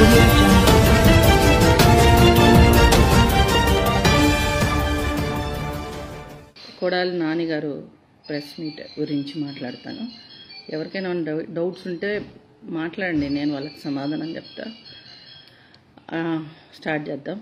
audio jungle. Kodali నానిగారు press meet గురించి మాట్లాడతాను ఎవరికైనా డౌ- డౌట్స్ ఉంటే మాట్లాడండి నేను వాళ్ళకి సమాధానం చెప్తా ఆ, స్టార్ట్ చేద్దాం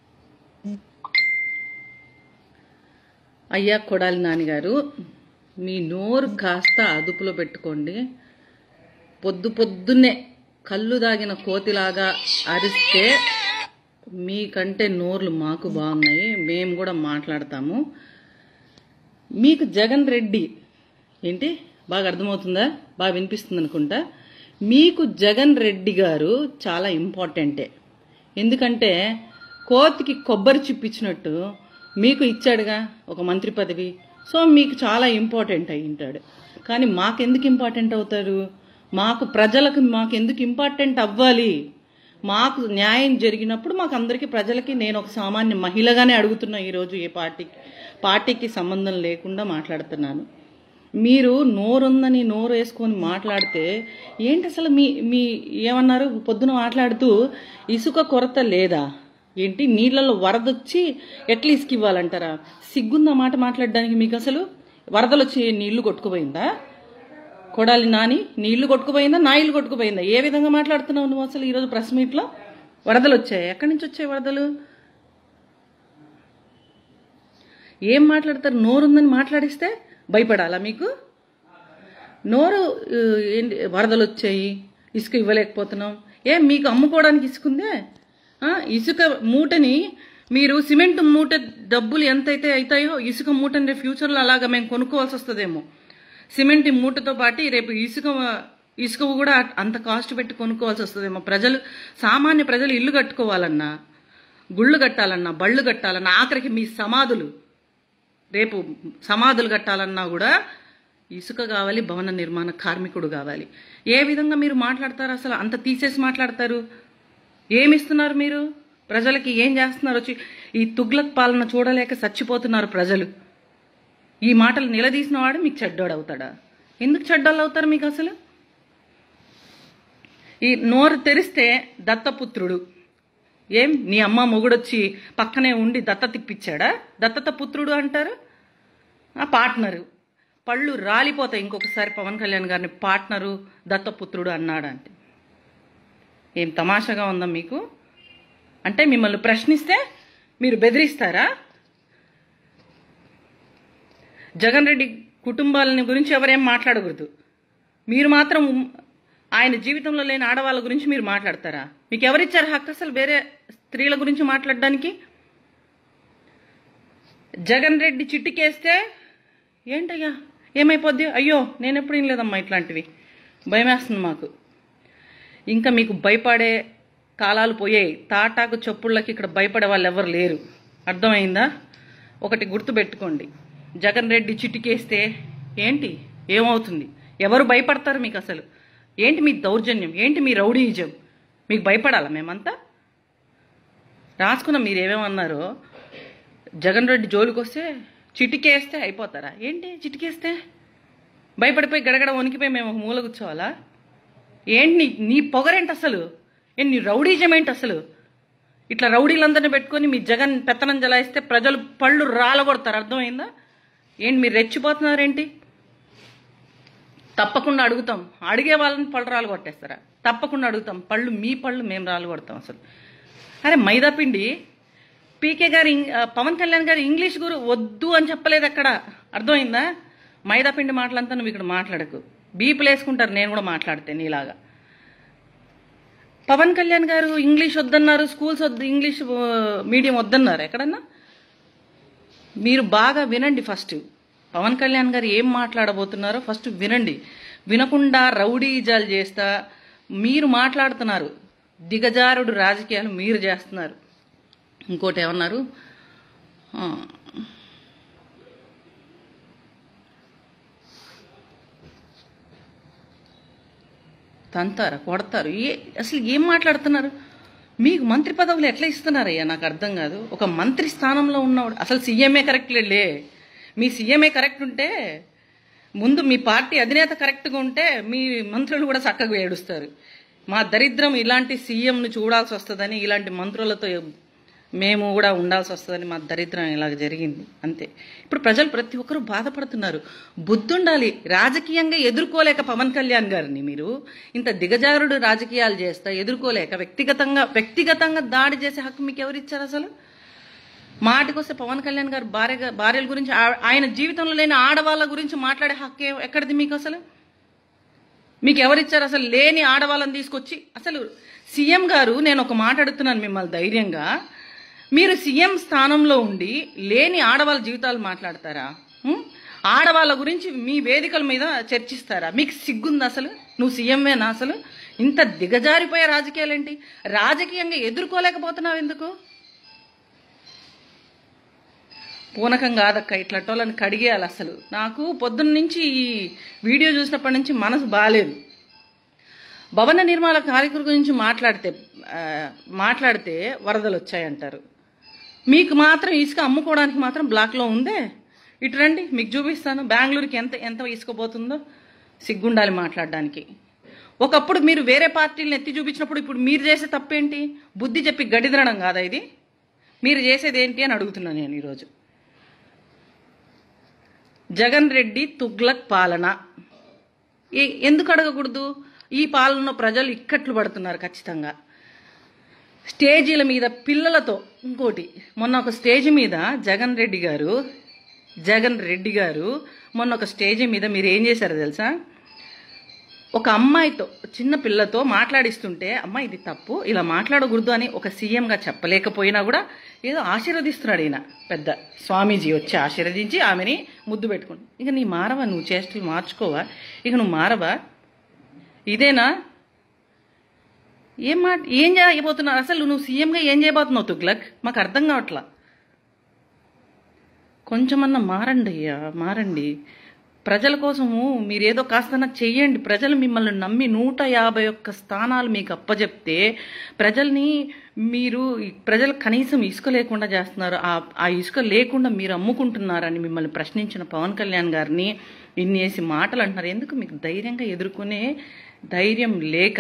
అయ్యా కొడాలి నానిగారు మీ నోరు కాస్త అదుపులో పెట్టుకోండి పొద్దు పొద్దున్నే కళ్ళు దాగిన కోతిలాగా అరిస్తే మీకంటే నోర్లు మాకు బాగున్నాయి మేము కూడా మాట్లాడతాము మీకు జగన్ రెడ్డి ఏంటి బాగా అర్థమవుతుందా బాగా వినిపిస్తుంది అనుకుంటా మీకు జగన్ రెడ్డి గారు చాలా ఇంపార్టెంటే ఎందుకంటే కోతికి కొబ్బరి చిప్పిచ్చినట్టు మీకు ఇచ్చాడుగా ఒక మంత్రి పదవి సో మీకు చాలా ఇంపార్టెంట్ అయి ఉంటాడు కానీ మాకెందుకు ఇంపార్టెంట్ అవుతారు మాకు ప్రజలకు మాకు ఎందుకు ఇంపార్టెంట్ అవ్వాలి మాకు న్యాయం జరిగినప్పుడు మాకు అందరికీ ప్రజలకి నేను ఒక సామాన్య మహిళగానే అడుగుతున్నా ఈరోజు ఏ పార్టీకి పార్టీకి సంబంధం లేకుండా మాట్లాడుతున్నాను మీరు నోరుందని నోరు వేసుకొని మాట్లాడితే ఏంటి అసలు మీ మీ ఏమన్నారు పొద్దున మాట్లాడుతూ ఇసుక కొరత లేదా ఏంటి నీళ్ళలో వరదొచ్చి ఎట్లా ఇసుక ఇవ్వాలంటారా సిగ్గుందా మాట మాట్లాడడానికి మీకు అసలు వరదలు వచ్చి నీళ్లు కొట్టుకుపోయిందా కొడాలి నాని నీ ఇల్లు కొట్టుకుపోయిందా నా ఇల్లు కొట్టుకుపోయిందా ఏ విధంగా మాట్లాడుతున్నావు నువ్వు అసలు ఈరోజు ప్రెస్ మీట్లో వరదలు వచ్చాయి ఎక్కడి నుంచి వచ్చాయి వరదలు ఏం మాట్లాడతారు నోరుందని మాట్లాడిస్తే భయపడాలా మీకు నోరు ఆ, ఏంటి వరదలు వచ్చాయి ఇసుక ఇవ్వలేకపోతున్నాం ఏం మీకు అమ్ముకోవడానికి ఇసుకుందే ఆ, ఇసుక మూటని మీరు సిమెంట్ మూట డబ్బులు ఎంతైతే అవుతాయో ఇసుక మూటని రేపు ఫ్యూచర్లో అలాగా మేము కొనుక్కోవాల్సి వస్తుందేమో సిమెంట్ మూటతో పాటు రేపు ఇసుక ఇసుక కూడా అంత కాస్ట్ పెట్టి కొనుక్కోవాల్సి వస్తుందేమో ప్రజలు సామాన్య ప్రజలు ఇల్లు కట్టుకోవాలన్నా గుళ్ళు కట్టాలన్నా బళ్ళు కట్టాలన్నా ఆఖరికి మీ సమాధులు రేపు సమాధులు కట్టాలన్నా కూడా ఇసుక కావాలి భవన నిర్మాణ కార్మికుడు కావాలి ఏ విధంగా మీరు మాట్లాడతారు అసలు అంత తీసేసి మాట్లాడతారు ఏమిస్తున్నారు మీరు ప్రజలకి ఏం చేస్తున్నారు వచ్చి ఈ తుగ్లక్ పాలన చూడలేక చచ్చిపోతున్నారు ప్రజలు ఈ మాటలు నిలదీసిన వాడు మీకు చెడ్డోడు అవుతాడా ఎందుకు చెడ్డోళ్ళు అవుతారు మీకు అసలు ఈ నోరు తెరిస్తే దత్తపుత్రుడు ఏం నీ అమ్మ మొగుడొచ్చి పక్కనే ఉండి దత్త తిప్పించాడా దత్తత పుత్రుడు అంటారు ఆ పార్ట్నరు పళ్ళు రాలిపోతాయి ఇంకొకసారి పవన్ కళ్యాణ్ గారిని పార్ట్నరు దత్తపుత్రుడు అన్నాడు అంటే ఏం తమాషాగా ఉందా మీకు అంటే మిమ్మల్ని ప్రశ్నిస్తే మీరు బెదిరిస్తారా జగన్ రెడ్డి కుటుంబాలని గురించి ఎవరేం మాట్లాడకూడదు మీరు మాత్రం ఆయన జీవితంలో లేని ఆడవాళ్ళ గురించి మీరు మాట్లాడతారా మీకు ఎవరిచ్చారు హక్కు అసలు వేరే స్త్రీల గురించి మాట్లాడడానికి జగన్ రెడ్డి చిట్టుకేస్తే ఏంటయ్యా ఏమైపోద్ది అయ్యో నేను ఎప్పుడు వినలేదమ్మా ఇట్లాంటివి భయమేస్తుంది మాకు ఇంకా మీకు భయపడే కాలాలు పోయాయి తాటాకు చెప్పుళ్ళకి ఇక్కడ భయపడే వాళ్ళు ఎవరు లేరు అర్థమైందా ఒకటి గుర్తుపెట్టుకోండి జగన్ రెడ్డి చిటికేస్తే ఏంటి ఏమవుతుంది ఎవరు భయపడతారు మీకు అసలు ఏంటి మీ దౌర్జన్యం ఏంటి మీ రౌడీయిజం మీకు భయపడాలా మేమంతా రాసుకున్న మీరు ఏమేమన్నారో జగన్ రెడ్డి జోలికి వస్తే చిటికేస్తే అయిపోతారా ఏంటి చిటికేస్తే భయపడిపోయి గడగడ వణికిపోయి మేము ఒక మూల కూర్చోవాలా ఏంటి నీ నీ పొగరేంటి అసలు ఏంటి నీ రౌడీజం ఏంటి అసలు ఇట్లా రౌడీలందరినీ పెట్టుకొని మీ జగన్ పెత్తనం జలాయిస్తే ప్రజలు పళ్ళు రాలగొడతారు అర్థమైందా ఏంటి మీరు రెచ్చిపోతున్నారేంటి తప్పకుండా అడుగుతాం అడిగే వాళ్ళని పళ్ళు రాలు కొట్టేస్తారా తప్పకుండా అడుగుతాం పళ్ళు మీ పళ్ళు మేము రాలు కొడతాం అసలు అరే మైదా పిండి పీకే గారు ఇంగ్- ఆ, పవన్ కళ్యాణ్ గారు ఇంగ్లీష్ గురు వద్దు అని చెప్పలేదు అక్కడ అర్థమైందా మైదా పిండి మాటలంతా నువ్వు ఇక్కడ మాట్లాడకు బీపులు వేసుకుంటారు నేను కూడా మాట్లాడితే నీలాగా పవన్ కళ్యాణ్ గారు ఇంగ్లీష్ వద్దన్నారు స్కూల్స్ వద్దు ఇంగ్లీష్ ఆ, మీడియం వద్దన్నారు ఎక్కడన్నా మీరు బాగా వినండి ఫస్ట్ పవన్ కళ్యాణ్ గారు ఏం మాట్లాడబోతున్నారో ఫస్ట్ వినండి వినకుండా రౌడీజాలు చేస్తా మీరు మాట్లాడుతున్నారు దిగజారుడు రాజకీయాలు మీరు చేస్తున్నారు ఇంకోటి ఏమన్నారు ఆ, తంతారా కొడతారు ఏ అసలు ఏం మాట్లాడుతున్నారు మీకు మంత్రి పదవులు ఎట్లా ఇస్తున్నారయ్యా నాకు అర్థం కాదు ఒక మంత్రి స్థానంలో ఉన్నవాడు అసలు సీఎంఏ కరెక్ట్ లే మీ సీఎంఏ కరెక్ట్ ఉంటే ముందు మీ పార్టీ అధినేత కరెక్ట్గా ఉంటే మీ మంత్రులు కూడా చక్కగా ఏడుస్తారు మా దరిద్రం ఇలాంటి సీఎంను చూడాల్సి వస్తుందని ఇలాంటి మంత్రులతో మేము కూడా ఉండాల్సి వస్తుందని మా దరిద్రం ఇలాగ జరిగింది అంతే ఇప్పుడు ప్రజలు ప్రతి ఒక్కరూ బాధపడుతున్నారు బుద్ధుండాలి రాజకీయంగా ఎదుర్కోలేక పవన్ కళ్యాణ్ గారిని మీరు ఇంత దిగజారుడు రాజకీయాలు చేస్తా ఎదుర్కోలేక వ్యక్తిగతంగా వ్యక్తిగతంగా దాడి చేసే హక్కు మీకు ఎవరిచ్చారు అసలు మాటికొస్తే పవన్ కళ్యాణ్ గారు భార్య భార్యల గురించి ఆ- ఆయన జీవితంలో లేని ఆడవాళ్ళ గురించి మాట్లాడే హక్కు ఏ- ఎక్కడిది మీకు అసలు మీకు ఎవరిచ్చారు అసలు లేని ఆడవాళ్ళని తీసుకొచ్చి అసలు సీఎం గారు నేను ఒక మాట అడుగుతున్నాను మిమ్మల్ని ధైర్యంగా మీరు సీఎం స్థానంలో ఉండి లేని ఆడవాళ్ళ జీవితాలు మాట్లాడతారా ఉం? ఆడవాళ్ళ గురించి మీ వేదికల మీద చర్చిస్తారా మీకు సిగ్గుంది అసలు నువ్వు సీఎంవేనా అసలు ఇంత దిగజారిపోయే రాజకీయాలేంటి రాజకీయంగా ఎదుర్కోలేకపోతున్నావు ఎందుకు పూనకం కాదక్క ఇట్లటోళ్ళని కడిగేయాలి అసలు నాకు పొద్దున్న నుంచి ఈ వీడియో చూసినప్పటి నుంచి మనసు బాగాలేదు భవన నిర్మాణ కార్యక్రమం గురించి మాట్లాడితే ఆ, మాట్లాడితే వరదలు వచ్చాయంటారు మీకు మాత్రం ఇసుక అమ్ముకోవడానికి మాత్రం బ్లాక్లో ఉందే ఇటు రండి మీకు చూపిస్తాను బెంగళూరుకి ఎంత ఎంత ఇసుక పోతుందో సిగ్గుండాలి మాట్లాడడానికి ఒకప్పుడు మీరు వేరే పార్టీలను ఎత్తి చూపించినప్పుడు ఇప్పుడు మీరు చేసే తప్పేంటి బుద్ధి చెప్పి గడిదరడం కాదా ఇది మీరు చేసేది ఏంటి అని అడుగుతున్నాను నేను ఈరోజు జగన్ రెడ్డి తుగ్లక్ పాలన ఏ- ఎందుకు అడగకూడదు ఈ పాలనలో ప్రజలు ఇక్కట్లు పడుతున్నారు ఖచ్చితంగా స్టేజీల మీద పిల్లలతో ఇంకోటి మొన్న ఒక స్టేజ్ మీద జగన్ రెడ్డి గారు జగన్ రెడ్డి గారు మొన్న ఒక స్టేజ్ మీద మీరు ఏం చేశారో తెలుసా ఒక అమ్మాయితో చిన్న పిల్లతో మాట్లాడిస్తుంటే అమ్మ ఇది తప్పు ఇలా మాట్లాడకూడదు అని ఒక సీఎంగా చెప్పలేకపోయినా కూడా ఏదో ఆశీర్వదిస్తున్నాడు ఈయన పెద్ద స్వామీజీ వచ్చి ఆశీర్వదించి ఆమెని ముద్దు పెట్టుకుని ఇక నీ మారవా నువ్వు చేష్టలు మార్చుకోవా ఇక నువ్వు మారవా ఇదేనా ఏం మాట ఏం చేయబోతున్నావు అసలు నువ్వు సీఎంగా ఏం చేయబోతున్నావు తుగ్లక్ మాకు అర్థం కావట్లా కొంచెమన్నా మారండి అయ్యా మారండి ప్రజల కోసము మీరేదో కాస్తన్నా చెయ్యండి ప్రజలు మిమ్మల్ని నమ్మి నూట యాభై ఒక్క స్థానాలు మీకు అప్పచెప్తే ప్రజల్ని మీరు ప్రజలు కనీసం ఇసుక లేకుండా చేస్తున్నారు ఆ ఆ ఇసుక లేకుండా మీరు అమ్ముకుంటున్నారని మిమ్మల్ని ప్రశ్నించిన పవన్ కళ్యాణ్ గారిని ఇన్నేసి మాటలు అంటున్నారు ఎందుకు మీకు ధైర్యంగా ఎదుర్కొనే ధైర్యం లేక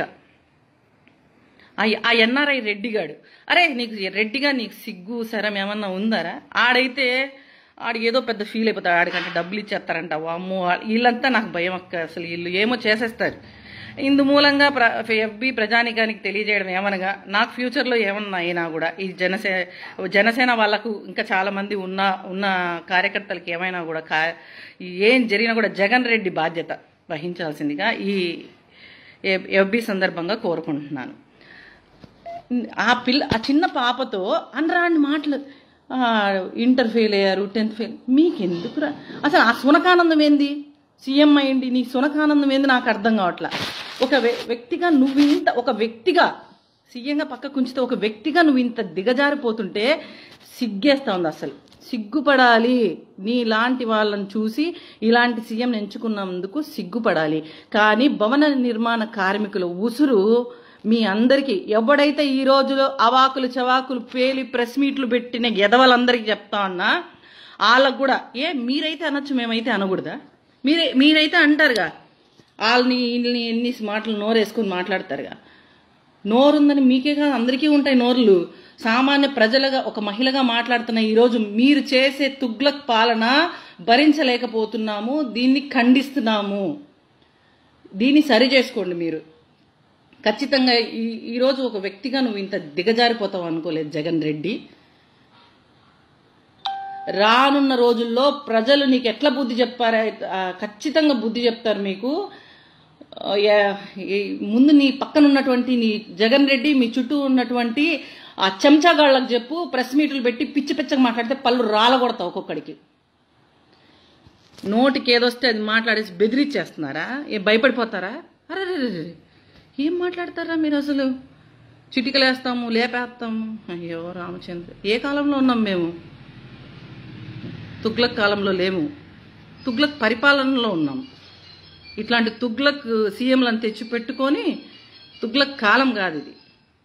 ఆ ఆ ఎన్ఆర్ఐ రెడ్డిగాడు అరే నీకు రెడ్డిగా నీకు సిగ్గు శరం ఏమన్నా ఉందారా ఆడైతే ఆడు ఏదో పెద్ద ఫీల్ అయిపోతాడు ఆడికంటే డబ్బులు ఇచ్చేస్తారంట వామ్మో వీళ్ళంతా నాకు భయం అక్క అసలు వీళ్ళు ఏమో చేసేస్తారు ఇందు మూలంగా ప్ర ఎఫ్బి ప్రజానికానికి తెలియజేయడం ఏమనగా నాకు ఫ్యూచర్లో ఏమన్నా అయినా కూడా ఈ జనసే జనసేన వాళ్ళకు ఇంకా చాలా మంది ఉన్న ఉన్న కార్యకర్తలకి ఏమైనా కూడా కా ఏం జరిగినా కూడా జగన్ రెడ్డి బాధ్యత వహించాల్సిందిగా ఈ ఎఫ్బి సందర్భంగా కోరుకుంటున్నాను ఆ పిల్ల ఆ చిన్న పాపతో అనరాని మాటలు ఆ, ఇంటర్ ఫెయిల్ అయ్యారు టెన్త్ ఫెయిల్ మీకెందుకురా అసలు ఆ సునకానందం ఏంది సీఎం అయ్యింది నీ సునకానందం ఏంది నాకు అర్థం కావట్లా ఒక వ్య- వ్యక్తిగా నువ్వు ఇంత ఒక వ్యక్తిగా సీఎంగా పక్కకు ఉంచితే ఒక వ్యక్తిగా నువ్వు ఇంత దిగజారిపోతుంటే సిగ్గేస్తా ఉంది అసలు సిగ్గుపడాలి నీలాంటి వాళ్ళని చూసి ఇలాంటి సీఎం ఎంచుకున్నందుకు సిగ్గుపడాలి కానీ భవన నిర్మాణ కార్మికుల ఉసురు మీ అందరికీ ఎవడైతే ఈ రోజులో అవాకులు చవాకులు పేలి ప్రెస్ మీట్లు పెట్టిన ఎదవలందరికీ చెప్తా ఉన్నా వాళ్ళకు కూడా ఏ మీరైతే అనొచ్చు మేమైతే అనకూడదా మీరే మీరైతే అంటారుగా వాళ్ళని వీళ్ళని ఎన్ని మాటలు నోరేసుకుని మాట్లాడతారుగా నోరుందని మీకే కాదు అందరికీ ఉంటాయి నోర్లు సామాన్య ప్రజలుగా ఒక మహిళగా మాట్లాడుతున్న ఈరోజు మీరు చేసే తుగ్లక్ పాలన భరించలేకపోతున్నాము దీన్ని ఖండిస్తున్నాము దీన్ని సరి చేసుకోండి మీరు ఖచ్చితంగా ఈ ఈరోజు ఒక వ్యక్తిగా నువ్వు ఇంత దిగజారిపోతావు అనుకోలేదు జగన్ రెడ్డి రానున్న రోజుల్లో ప్రజలు నీకు ఎట్లా బుద్ధి చెప్పారా ఆ, ఖచ్చితంగా బుద్ధి చెప్తారు మీకు ఆ, యా- ఈ ముందు నీ పక్కన ఉన్నటువంటి నీ జగన్ రెడ్డి మీ చుట్టూ ఉన్నటువంటి ఆ చెంచాగాళ్ళకు చెప్పు ప్రెస్ మీట్లు పెట్టి పిచ్చి పిచ్చగా మాట్లాడితే పళ్ళు రాలగొడతావు ఒక్కొక్కడికి నోటికి ఏదొస్తే అది మాట్లాడేసి బెదిరిచ్చేస్తున్నారా ఏ భయపడిపోతారా అరే ఏం మాట్లాడతారా మీరు అసలు చిటికలేస్తాము లేపేస్తాము అయ్యో రామచంద్ర ఏ కాలంలో ఉన్నాం మేము తుగ్లక్ కాలంలో లేము తుగ్లక్ పరిపాలనలో ఉన్నాం ఇట్లాంటి తుగ్లక్ సీఎంలను తెచ్చి పెట్టుకొని తుగ్లక్ కాలం కాదు ఇది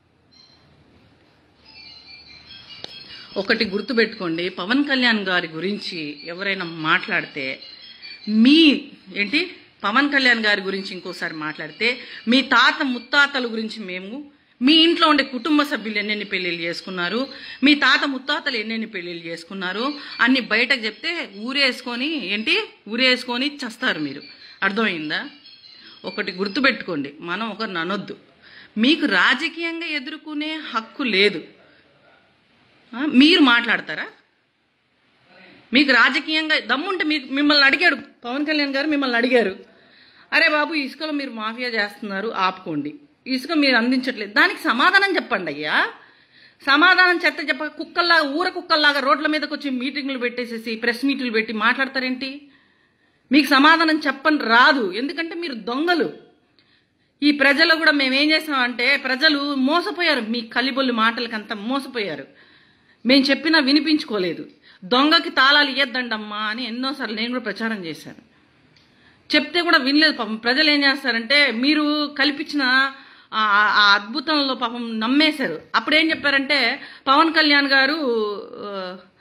ఒకటి గుర్తుపెట్టుకోండి పవన్ కళ్యాణ్ గారి గురించి ఎవరైనా మాట్లాడితే మీ ఏంటి పవన్ కళ్యాణ్ గారి గురించి ఇంకోసారి మాట్లాడితే మీ తాత ముత్తాతల గురించి మేము మీ ఇంట్లో ఉండే కుటుంబ సభ్యులు ఎన్నెన్ని పెళ్లిళ్ళు చేసుకున్నారు మీ తాత ముత్తాతలు ఎన్నెన్ని పెళ్లిళ్ళు చేసుకున్నారు అన్ని బయటకు చెప్తే ఊరేసుకొని ఏంటి ఊరేసుకొని చస్తారు మీరు అర్థమైందా ఒకటి గుర్తుపెట్టుకోండి మనం ఒకరిని అనొద్దు మీకు రాజకీయంగా ఎదుర్కొనే హక్కు లేదు ఆ, మీరు మాట్లాడతారా మీకు రాజకీయంగా దమ్ముంటే మీకు మిమ్మల్ని అడిగాడు పవన్ కళ్యాణ్ గారు మిమ్మల్ని అడిగారు అరే బాబు ఇసుకలో మీరు మాఫియా చేస్తున్నారు ఆపుకోండి ఇసుక మీరు అందించట్లేదు దానికి సమాధానం చెప్పండి అయ్యా సమాధానం చెత్త చెప్ప కుక్కల్లాగా ఊర కుక్కల్లాగా రోడ్ల మీదకి వచ్చి మీటింగ్లు పెట్టేసేసి ప్రెస్ మీట్లు పెట్టి మాట్లాడతారేంటి మీకు సమాధానం చెప్పని రాదు ఎందుకంటే మీరు దొంగలు ఈ ప్రజలు కూడా మేము ఏం చేసామంటే ప్రజలు మోసపోయారు మీ కలిబొల్లి మాటలకంతా మోసపోయారు మేము చెప్పినా వినిపించుకోలేదు దొంగకి తాళాలు ఇయ్యద్దండమ్మా అని ఎన్నోసార్లు నేను కూడా ప్రచారం చేశాను చెప్తే కూడా వినలేదు పాపం ప్రజలు ఏం చేస్తారంటే మీరు కల్పించిన ఆ ఆ అద్భుతంలో పాపం నమ్మేశారు అప్పుడు ఏం చెప్పారంటే పవన్ కళ్యాణ్ గారు ఆ,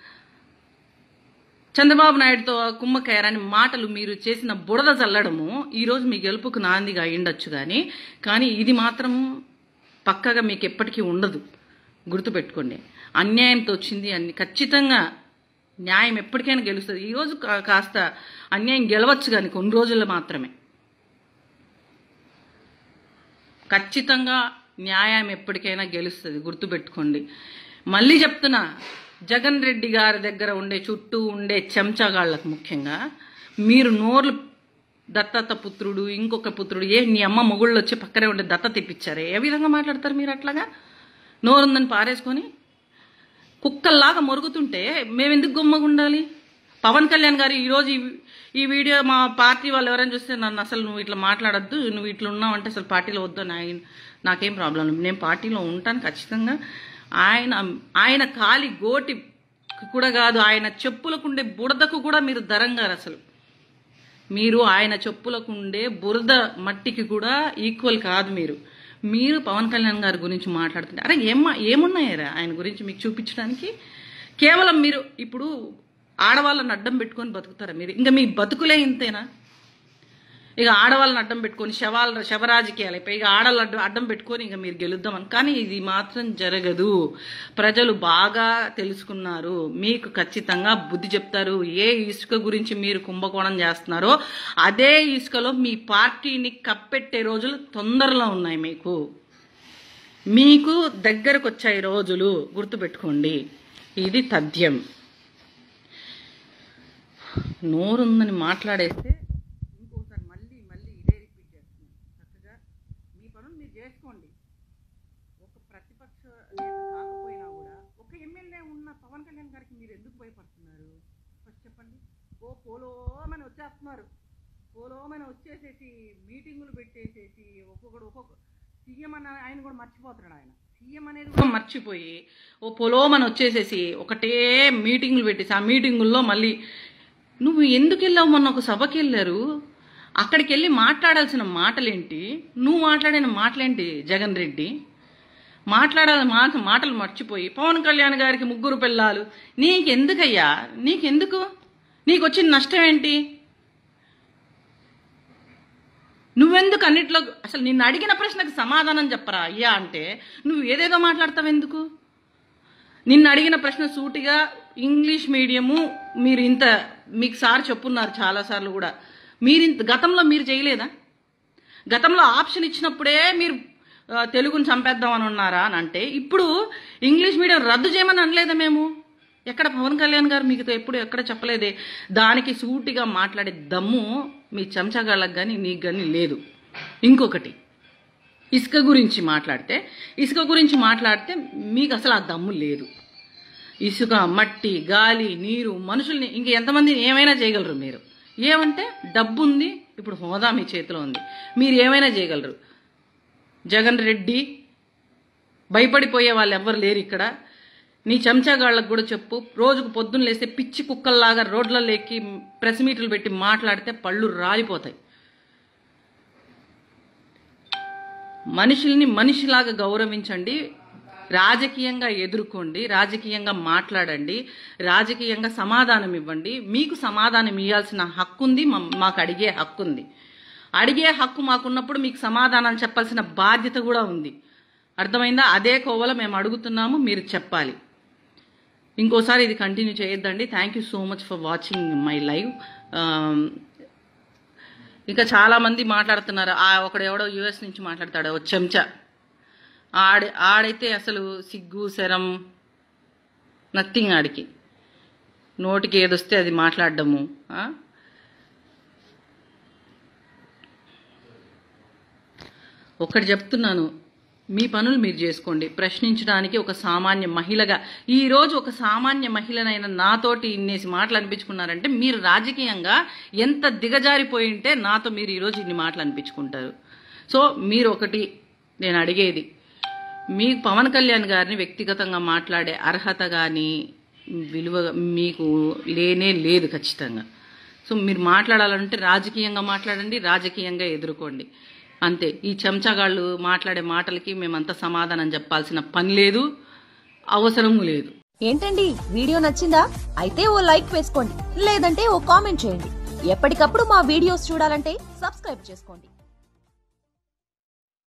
చంద్రబాబు నాయుడుతో కుమ్మక్కయ్యారని మాటలు మీరు చేసిన బుడద చల్లడము ఈరోజు మీ గెలుపుకు నాందిగా అయ్యుండొచ్చు కానీ కానీ ఇది మాత్రం పక్కగా మీకు ఎప్పటికీ ఉండదు గుర్తుపెట్టుకోండి అన్యాయంతో వచ్చింది అన్ని ఖచ్చితంగా న్యాయం ఎప్పటికైనా గెలుస్తుంది ఈరోజు కా- కాస్త అన్యాయం గెలవచ్చు కానీ కొన్ని రోజుల్లో మాత్రమే ఖచ్చితంగా న్యాయం ఎప్పటికైనా గెలుస్తుంది గుర్తుపెట్టుకోండి మళ్ళీ చెప్తున్నా జగన్ రెడ్డి గారి దగ్గర ఉండే చుట్టూ ఉండే చెంచాగాళ్ళకు ముఖ్యంగా మీరు నోర్లు దత్తత పుత్రుడు ఇంకొక పుత్రుడు ఏ నీ అమ్మ మొగుళ్ళు వచ్చి పక్కనే ఉండే దత్త తెప్పించారే ఏ విధంగా మాట్లాడతారు మీరు అట్లాగా నోరుందని పారేసుకొని కుక్కల్లాగా మొరుగుతుంటే మేము ఎందుకు గొమ్మగా ఉండాలి పవన్ కళ్యాణ్ గారు ఈరోజు ఈ- ఈ వీడియో మా పార్టీ వాళ్ళు ఎవరైనా చూస్తే నన్ను అసలు నువ్వు ఇట్లా మాట్లాడొద్దు నువ్వు ఇట్లా ఉన్నావు అంటే అసలు పార్టీలో వద్దు అని ఆయన నాకేం ప్రాబ్లం లేదు నేను పార్టీలో ఉంటాను ఖచ్చితంగా ఆయన ఆయన కాలి గోటి కూడా కాదు ఆయన చెప్పులకుండే బుడదకు కూడా మీరు దరంగారు అసలు మీరు ఆయన చెప్పులకు ఉండే బురద మట్టికి కూడా ఈక్వల్ కాదు మీరు మీరు పవన్ కళ్యాణ్ గారి గురించి మాట్లాడుతుంటే అరే ఏం ఏమున్నాయరా ఆయన గురించి మీకు చూపించడానికి కేవలం మీరు ఇప్పుడు ఆడవాళ్ళని అడ్డం పెట్టుకొని బతుకుతారా మీరు ఇంకా మీ బతుకులే ఇంతేనా ఇక ఆడవాళ్ళని అడ్డం పెట్టుకొని శవాల శవరాజకీయాలు అయిపోయి ఇక ఆడవాళ్ళు అడ్డం అడ్డం పెట్టుకొని ఇక మీరు గెలుద్దామని కానీ ఇది మాత్రం జరగదు ప్రజలు బాగా తెలుసుకున్నారు మీకు ఖచ్చితంగా బుద్ధి చెప్తారు ఏ ఇసుక గురించి మీరు కుంభకోణం చేస్తున్నారో అదే ఇసుకలో మీ పార్టీని కప్పెట్టే రోజులు తొందరలో ఉన్నాయి మీకు మీకు దగ్గరకు వచ్చాయి రోజులు గుర్తుపెట్టుకోండి ఇది తథ్యం నోరుందని మాట్లాడేస్తే ఇంకోసారి మళ్ళీ మళ్ళీ ఇదే రిపీట్ చేస్తున్నాను చక్కగా మీ పనులు మీరు చేసుకోండి ఒక ప్రతిపక్ష నేత కాకపోయినా కూడా ఒక ఎమ్మెల్యే ఉన్న పవన్ కళ్యాణ్ గారికి మీరు ఎందుకు భయపడుతున్నారు ఫస్ట్ చెప్పండి ఓ పోలోమని వచ్చేస్తున్నారు పోలోమని వచ్చేసేసి మీటింగులు పెట్టేసేసి ఒక్కొక్కడు ఒక్కొక్క సీఎం అన్న ఆయన కూడా మర్చిపోతున్నాడు ఆయన సీఎం అనేది కూడా మర్చిపోయి ఓ పొలోమని వచ్చేసేసి ఒకటే మీటింగులు పెట్టేసి ఆ మీటింగుల్లో మళ్ళీ నువ్వు ఎందుకు వెళ్ళావు మొన్న ఒక సభకి వెళ్ళారు అక్కడికి వెళ్ళి మాట్లాడాల్సిన మాటలేంటి నువ్వు మాట్లాడిన మాటలేంటి జగన్ రెడ్డి మాట్లాడాలి మాట మాటలు మర్చిపోయి పవన్ కళ్యాణ్ గారికి ముగ్గురు పిల్లలు నీకెందుకయ్యా నీకెందుకు నీకు వచ్చిన నష్టం ఏంటి నువ్వెందుకు అన్నిట్లో అసలు నిన్ను అడిగిన ప్రశ్నకు సమాధానం చెప్పరా అయ్యా అంటే నువ్వు ఏదేదో మాట్లాడతావు ఎందుకు నిన్ను అడిగిన ప్రశ్న సూటిగా ఇంగ్లీష్ మీడియము మీరు ఇంత మీకు సార్ చెప్పున్నారు చాలాసార్లు కూడా మీరు ఇంత గతంలో మీరు చేయలేదా గతంలో ఆప్షన్ ఇచ్చినప్పుడే మీరు ఆ, తెలుగుని చంపేద్దామని ఉన్నారా అని అంటే ఇప్పుడు ఇంగ్లీష్ మీడియం రద్దు చేయమని అనలేదా మేము ఎక్కడ పవన్ కళ్యాణ్ గారు మీకు ఎప్పుడు ఎక్కడ చెప్పలేదే దానికి సూటిగా మాట్లాడే దమ్ము మీ చెంచగాళ్ళకి కానీ నీకు కానీ లేదు ఇంకొకటి ఇసుక గురించి మాట్లాడితే ఇసుక గురించి మాట్లాడితే మీకు అసలు ఆ దమ్ము లేదు ఇసుక మట్టి గాలి నీరు మనుషుల్ని ఇంక ఎంతమంది ఏమైనా చేయగలరు మీరు ఏమంటే డబ్బు ఉంది ఇప్పుడు హోదా మీ చేతిలో ఉంది మీరు ఏమైనా చేయగలరు జగన్ రెడ్డి భయపడిపోయే వాళ్ళు ఎవ్వరు లేరు ఇక్కడ నీ చెంచాగాళ్ళకు కూడా చెప్పు రోజుకు పొద్దున్న లేస్తే పిచ్చి కుక్కల్లాగా రోడ్లలో ఎక్కి ప్రెస్ మీట్లు పెట్టి మాట్లాడితే పళ్ళు రాలిపోతాయి మనుషుల్ని మనిషిలాగా గౌరవించండి రాజకీయంగా ఎదుర్కోండి రాజకీయంగా మాట్లాడండి రాజకీయంగా సమాధానం ఇవ్వండి మీకు సమాధానం ఇవ్వాల్సిన హక్కు ఉంది మా- మాకు అడిగే హక్కు ఉంది అడిగే హక్కు మాకున్నప్పుడు మీకు సమాధానం చెప్పాల్సిన బాధ్యత కూడా ఉంది అర్థమైందా అదే కోవలో మేము అడుగుతున్నాము మీరు చెప్పాలి ఇంకోసారి ఇది కంటిన్యూ చేయొద్దండి thank you so much for watching my live ఇంకా చాలా మంది మాట్లాడుతున్నారు ఆ ఒకడు ఎవడో యుఎస్ నుంచి మాట్లాడతాడు ఓ చెంచా ఆడ ఆడైతే అసలు సిగ్గు శరం నథింగ్ ఆడికి నోటికి ఏదొస్తే అది మాట్లాడడము ఆ? ఒకటి చెప్తున్నాను మీ పనులు మీరు చేసుకోండి ప్రశ్నించడానికి ఒక సామాన్య మహిళగా ఈ రోజు ఒక సామాన్య మహిళనైన నాతోటి ఇన్నేసి మాటలు అనిపించుకున్నారంటే మీరు రాజకీయంగా ఎంత దిగజారిపోయి ఉంటే నాతో మీరు ఈరోజు ఇన్ని మాటలు అనిపించుకుంటారు సో మీరు ఒకటి నేను అడిగేది మీ పవన్ కళ్యాణ్ గారిని వ్యక్తిగతంగా మాట్లాడే అర్హత కానీ విలువ మీకు లేనే లేదు ఖచ్చితంగా సో మీరు మాట్లాడాలంటే రాజకీయంగా మాట్లాడండి రాజకీయంగా ఎదుర్కోండి అంతే ఈ చెంచాగాళ్ళు మాట్లాడే మాటలకి మేమంతా సమాధానం చెప్పాల్సిన పని లేదు అవసరము లేదు ఏంటండి వీడియో నచ్చిందా అయితే ఓ లైక్ వేసుకోండి లేదంటే ఓ కామెంట్ చేయండి ఎప్పటికప్పుడు మా వీడియోస్ చూడాలంటే సబ్స్క్రైబ్ చేసుకోండి